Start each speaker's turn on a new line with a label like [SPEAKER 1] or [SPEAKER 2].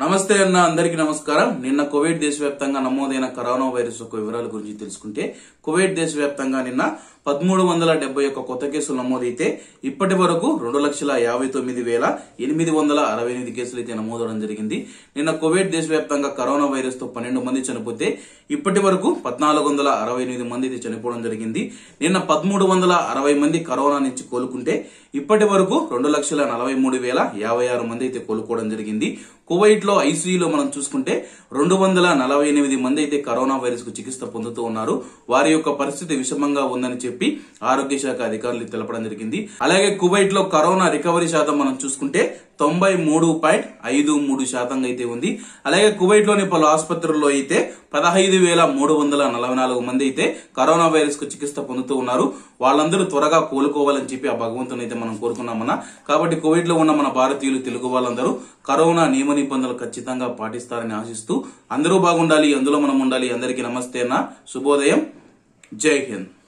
[SPEAKER 1] నమస్తే అన్న అందరికీ నమస్కారం నిన్న కువైట్ దేశవ్యాప్తంగా నమోదైన కరోనా వైరస్ యొక్క వివరాల గురించి తెలుసుకుంటే కువైట్ దేశవ్యాప్తంగా నిన్న పదమూడు వందల డెబ్బై ఒక్క కొత్త కేసులు నమోదైతే ఇప్పటి వరకు రెండు లక్షల యాభై తొమ్మిది వేల ఎనిమిది వందల అరవై ఎనిమిది కేసులు అయితే నమోదవడం జరిగింది నిన్న కువైట్ దేశవ్యాప్తంగా కరోనా వైరస్ తో పన్నెండు మంది చనిపోతే ఇప్పటి వరకు పద్నాలుగు వందల అరవై ఎనిమిది మంది అయితే చనిపోవడం జరిగింది నిన్న పదమూడు వందల అరవై మంది కరోనా నుంచి కోలుకుంటే ఇప్పటి వరకు రెండు లక్షల నలభై మూడు వేల యాభై ఆరు మంది అయితే కోలుకోవడం జరిగింది కువైట్ లో ఐసీయూలో మనం చూసుకుంటే రెండు వందల నలభై ఎనిమిది మంది అయితే కరోనా వైరస్ కు చికిత్స పొందుతూ ఉన్నారు వారి యొక్క పరిస్థితి విషమంగా ఉందని చెప్పి ఆరోగ్య శాఖ అధికారులు తెలపడం జరిగింది అలాగే కువైట్ లో కరోనా రికవరీ శాతం మనం చూసుకుంటే తొంభై మూడు పాయింట్ ఐదు మూడు శాతంగా అయితే ఉంది అలాగే కువైట్ లోని పలు ఆసుపత్రుల్లో అయితే పదహైదు వేల మూడు వందల నలభై నాలుగు మంది అయితే కరోనా వైరస్ కు చికిత్స పొందుతూ ఉన్నారు వాళ్ళందరూ త్వరగా కోలుకోవాలని చెప్పి ఆ భగవంతుని అయితే మనం కోరుకున్నామన్నా కాబట్టి కువైట్ లో ఉన్న మన భారతీయులు తెలుగు వాళ్ళందరూ కరోనా నియమ నిబంధనలు ఖచ్చితంగా పాటిస్తారని ఆశిస్తూ అందరూ బాగుండాలి అందులో మనం ఉండాలి అందరికీ నమస్తే అన్న శుభోదయం జై హింద్